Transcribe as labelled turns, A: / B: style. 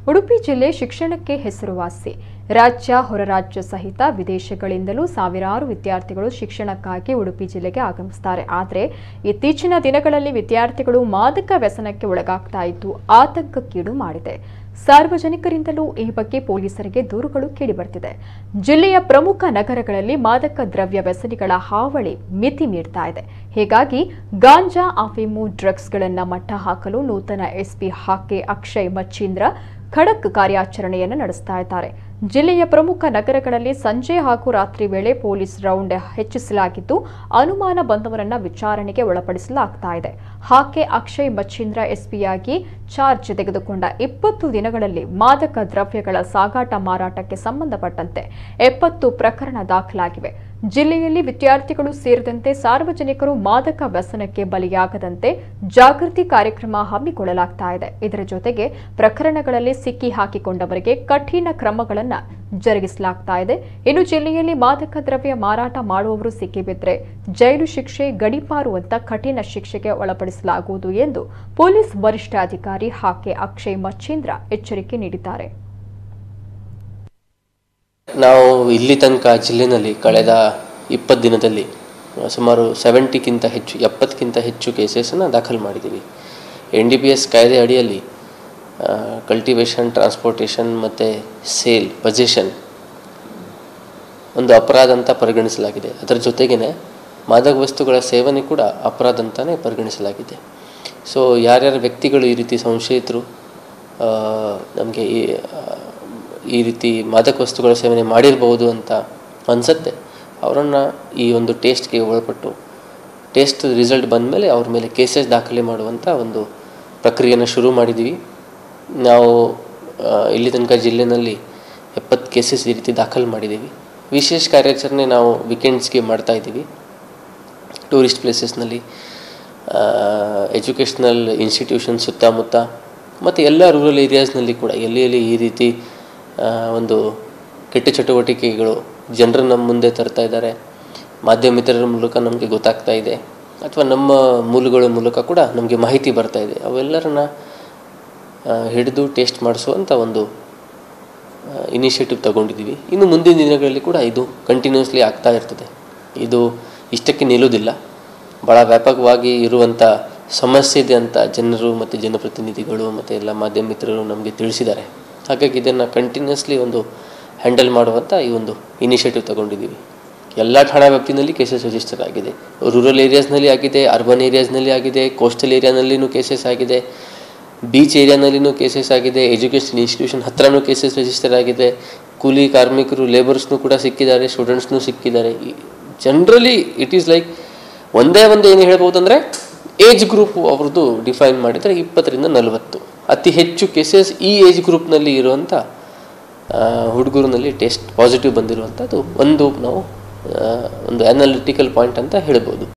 A: ಉಡುಪಿ ಜಿಲ್ಲೆ ಶಿಕ್ಷಣಕ್ಕೆ ಹೆಸರುವಾಸಿ ರಾಜ್ಯ ಹೊರರಾಜ್ಯ ಸಹಿತ ವಿದೇಶಗಳಿಂದಲೂ ಸಾವಿರಾರು ವಿದ್ಯಾರ್ಥಿಗಳು ಶಿಕ್ಷಣಕ್ಕಾಗಿ ಉಡುಪಿ ಜಿಲ್ಲೆಗೆ ಆಗಮಿಸುತ್ತಾರೆ ಆದರೆ ಇತ್ತೀಚಿನ ದಿನಗಳಲ್ಲಿ ವಿದ್ಯಾರ್ಥಿಗಳು ಮಾದಕ ವ್ಯಸನಕ್ಕೆ ಒಳಗಾಗ್ತಾ ಇದ್ದು ಆತಂಕಕ್ಕೀಡು ಮಾಡಿದೆ ಸಾರ್ವಜನಿಕರಿಂದಲೂ ಈ ಬಗ್ಗೆ ಪೊಲೀಸರಿಗೆ ದೂರುಗಳು ಕೇಳಿಬರ್ತಿದೆ ಜಿಲ್ಲೆಯ ಪ್ರಮುಖ ನಗರಗಳಲ್ಲಿ ಮಾದಕ ದ್ರವ್ಯ ವ್ಯಸನಿಗಳ ಹಾವಳಿ ಮಿತಿ ಮೀರ್ತಾ ಇದೆ ಹೀಗಾಗಿ ಗಾಂಜಾ ಅಫೀಮು ಡ್ರಗ್ಸ್ಗಳನ್ನು ಮಟ್ಟ ಹಾಕಲು ನೂತನ ಎಸ್ಪಿ ಹಾಕೆ ಅಕ್ಷಯ್ ಮಚ್ಚೀಂದ್ರ ಖಡಕ್ ಕಾರ್ಯಾಚರಣೆಯನ್ನು ನಡೆಸ್ತಾ ಇದ್ದಾರೆ ಜಿಲ್ಲೆಯ ಪ್ರಮುಖ ನಗರಗಳಲ್ಲಿ ಸಂಜೆ ಹಾಗೂ ರಾತ್ರಿ ವೇಳೆ ಪೊಲೀಸ್ ರೌಂಡ್ ಹೆಚ್ಚಿಸಲಾಗಿದ್ದು ಅನುಮಾನ ಬಂದವರನ್ನ ವಿಚಾರಣೆಗೆ ಒಳಪಡಿಸಲಾಗ್ತಾ ಇದೆ ಹಾಕೆ ಅಕ್ಷಯ್ ಮಚ್ಚೀಂದ್ರ ಎಸ್ಪಿಯಾಗಿ ಚಾರ್ಜ್ ತೆಗೆದುಕೊಂಡ ಇಪ್ಪತ್ತು ದಿನಗಳಲ್ಲಿ ಮಾದಕ ದ್ರವ್ಯಗಳ ಸಾಗಾಟ ಮಾರಾಟಕ್ಕೆ ಸಂಬಂಧಪಟ್ಟಂತೆ ಎಪ್ಪತ್ತು ಪ್ರಕರಣ ದಾಖಲಾಗಿವೆ ಜಿಲ್ಲೆಯಲ್ಲಿ ವಿದ್ಯಾರ್ಥಿಗಳು ಸೇರಿದಂತೆ ಸಾರ್ವಜನಿಕರು ಮಾದಕ ವ್ಯಸನಕ್ಕೆ ಬಲಿಯಾಗದಂತೆ ಜಾಗೃತಿ ಕಾರ್ಯಕ್ರಮ ಹಮ್ಮಿಕೊಳ್ಳಲಾಗ್ತಾ ಇದೆ ಇದರ ಜೊತೆಗೆ ಪ್ರಕರಣಗಳಲ್ಲಿ ಸಿಕ್ಕಿ ಹಾಕಿಕೊಂಡವರಿಗೆ ಕಠಿಣ ಕ್ರಮಗಳನ್ನು ಜರುಗಿಸಲಾಗ್ತಾ ಇದೆ ಇನ್ನು ಜಿಲ್ಲೆಯಲ್ಲಿ ಮಾದಕ ದ್ರವ್ಯ ಮಾರಾಟ ಮಾಡುವವರು ಸಿಕ್ಕಿಬಿದ್ರೆ ಜೈಲು ಶಿಕ್ಷೆ ಗಡಿಪಾರು ಅಂತ ಕಠಿಣ ಶಿಕ್ಷೆಗೆ ಒಳಪಡಿಸಲಾಗುವುದು ಎಂದು ಪೊಲೀಸ್ ವರಿಷ್ಠಾಧಿಕಾರಿ ಹಾಕೆ ಅಕ್ಷಯ್ ಮಚ್ಚೇಂದ್ರ ಎಚ್ಚರಿಕೆ ನೀಡಿದ್ದಾರೆ
B: ನಾವು ಇಲ್ಲಿ ತನಕ ಜಿಲ್ಲೆನಲ್ಲಿ ಕಳೆದ ಇಪ್ಪತ್ತು ದಿನದಲ್ಲಿ ಸುಮಾರು ಸೆವೆಂಟಿಗಿಂತ ಹೆಚ್ಚು ಎಪ್ಪತ್ತಕ್ಕಿಂತ ಹೆಚ್ಚು ಕೇಸಸನ್ನು ದಾಖಲು ಮಾಡಿದ್ದೀವಿ ಎನ್ ಡಿ ಪಿ ಎಸ್ ಕಾಯ್ದೆ ಅಡಿಯಲ್ಲಿ ಕಲ್ಟಿವೇಷನ್ ಟ್ರಾನ್ಸ್ಪೋರ್ಟೇಷನ್ ಮತ್ತು ಸೇಲ್ ಪೊಸಿಷನ್ ಒಂದು ಅಪರಾಧ ಅಂತ ಪರಿಗಣಿಸಲಾಗಿದೆ ಅದರ ಜೊತೆಗೇ ಮಾದಕ ವಸ್ತುಗಳ ಸೇವನೆ ಕೂಡ ಅಪರಾಧ ಅಂತಲೇ ಪರಿಗಣಿಸಲಾಗಿದೆ ಸೊ ಯಾರ್ಯಾರ ವ್ಯಕ್ತಿಗಳು ಈ ರೀತಿ ಸಂಶಯಿತರು ನಮಗೆ ಈ ಆ, ಈ ರೀತಿ ಮಾದಕ ವಸ್ತುಗಳ ಸೇವನೆ ಮಾಡಿರ್ಬೋದು ಅಂತ ಅನಿಸುತ್ತೆ ಅವರನ್ನು ಈ ಒಂದು ಟೇಸ್ಟ್ಗೆ ಒಳಪಟ್ಟು ಟೇಸ್ಟ್ ರಿಸಲ್ಟ್ ಬಂದ ಮೇಲೆ ಅವ್ರ ಮೇಲೆ ಕೇಸಸ್ ದಾಖಲೆ ಮಾಡುವಂಥ ಒಂದು ಪ್ರಕ್ರಿಯೆಯನ್ನು ಶುರು ಮಾಡಿದ್ದೀವಿ ನಾವು ಆ, ಇಲ್ಲಿ ತನಕ ಜಿಲ್ಲೆನಲ್ಲಿ ಎಪ್ಪತ್ತು ಕೇಸಸ್ ಈ ರೀತಿ ದಾಖಲು ಮಾಡಿದ್ದೀವಿ ವಿಶೇಷ ಕಾರ್ಯಾಚರಣೆ ನಾವು ವೀಕೆಂಡ್ಸ್ಗೆ ಮಾಡ್ತಾ ಇದ್ದೀವಿ ಟೂರಿಸ್ಟ್ ಪ್ಲೇಸಸ್ನಲ್ಲಿ ಎಜುಕೇಷ್ನಲ್ ಇನ್ಸ್ಟಿಟ್ಯೂಷನ್ ಸುತ್ತಮುತ್ತ ಮತ್ತು ಎಲ್ಲ ರೂರಲ್ ಏರಿಯಾಸ್ನಲ್ಲಿ ಕೂಡ ಎಲ್ಲಿ ಎಲ್ಲಿ ಈ ರೀತಿ ಆ, ಒಂದು ಕೆಟ್ಟ ಚಟುವಟಿಕೆಗಳು ಜನರು ನಮ್ಮ ಮುಂದೆ ತರ್ತಾ ಇದ್ದಾರೆ ಮಾಧ್ಯಮಿತರ ಮೂಲಕ ನಮಗೆ ಗೊತ್ತಾಗ್ತಾ ಇದೆ ಅಥವಾ ನಮ್ಮ ಮೂಲಗಳ ಮೂಲಕ ಕೂಡ ನಮಗೆ ಮಾಹಿತಿ ಬರ್ತಾ ಇದೆ ಅವೆಲ್ಲರನ್ನ ಹಿಡಿದು ಟೇಸ್ಟ್ ಮಾಡಿಸುವಂಥ ಒಂದು ಇನಿಷಿಯೇಟಿವ್ ತಗೊಂಡಿದ್ದೀವಿ ಇನ್ನು ಮುಂದಿನ ದಿನಗಳಲ್ಲಿ ಕೂಡ ಇದು ಕಂಟಿನ್ಯೂಸ್ಲಿ ಆಗ್ತಾ ಇರ್ತದೆ ಇದು ಇಷ್ಟಕ್ಕೆ ನಿಲ್ಲುವುದಿಲ್ಲ ಭಾಳ ವ್ಯಾಪಕವಾಗಿ ಇರುವಂಥ ಸಮಸ್ಯೆ ಇದೆ ಅಂತ ಜನರು ಮತ್ತು ಜನಪ್ರತಿನಿಧಿಗಳು ಮತ್ತು ಎಲ್ಲ ಮಾಧ್ಯಮ ಮಿತ್ರರು ನಮಗೆ ತಿಳಿಸಿದ್ದಾರೆ ಹಾಗಾಗಿ ಇದನ್ನು ಕಂಟಿನ್ಯೂಸ್ಲಿ ಒಂದು ಹ್ಯಾಂಡಲ್ ಮಾಡುವಂಥ ಈ ಒಂದು ಇನಿಷಿಯೇಟಿವ್ ತಗೊಂಡಿದ್ದೀವಿ ಎಲ್ಲ ಠಾಣಾ ವ್ಯಾಪ್ತಿನಲ್ಲಿ ಕೇಸಸ್ ರಿಜಿಸ್ಟರ್ ಆಗಿದೆ ರೂರಲ್ ಏರಿಯಾಸ್ನಲ್ಲಿ ಆಗಿದೆ ಅರ್ಬನ್ ಏರಿಯಾಸ್ನಲ್ಲಿ ಆಗಿದೆ ಕೋಸ್ಟಲ್ ಏರಿಯಾನಲ್ಲಿನೂ ಕೇಸಸ್ ಆಗಿದೆ ಬೀಚ್ ಏರಿಯಾನಲ್ಲಿನೂ ಕೇಸಸ್ ಆಗಿದೆ ಎಜುಕೇಷನ್ ಇನ್ಸ್ಟಿಟ್ಯೂಷನ್ ಹತ್ರನೂ ಕೇಸಸ್ ರಿಜಿಸ್ಟರ್ ಆಗಿದೆ ಕೂಲಿ ಕಾರ್ಮಿಕರು ಲೇಬರ್ಸ್ನೂ ಕೂಡ ಸಿಕ್ಕಿದ್ದಾರೆ ಸ್ಟೂಡೆಂಟ್ಸ್ನೂ ಸಿಕ್ಕಿದ್ದಾರೆ ಜನರಲಿ ಇಟ್ ಈಸ್ ಲೈಕ್ ಒಂದೇ ಒಂದು ಏನು ಹೇಳ್ಬೋದು ಅಂದರೆ ಏಜ್ ಗ್ರೂಪ್ ಅವ್ರದ್ದು ಡಿಫೈನ್ ಮಾಡಿದರೆ ಇಪ್ಪತ್ತರಿಂದ ನಲವತ್ತು ಅತಿ ಹೆಚ್ಚು ಕೇಸಸ್ ಈ ಏಜ್ ಗ್ರೂಪ್ನಲ್ಲಿ ಇರುವಂಥ ಹುಡುಗರಿನಲ್ಲಿ ಟೆಸ್ಟ್ ಪಾಸಿಟಿವ್ ಬಂದಿರುವಂಥದ್ದು ಒಂದು ನಾವು ಆ, ಒಂದು ಅನಾಲಿಟಿಕಲ್ ಪಾಯಿಂಟ್ ಅಂತ ಹೇಳ್ಬೋದು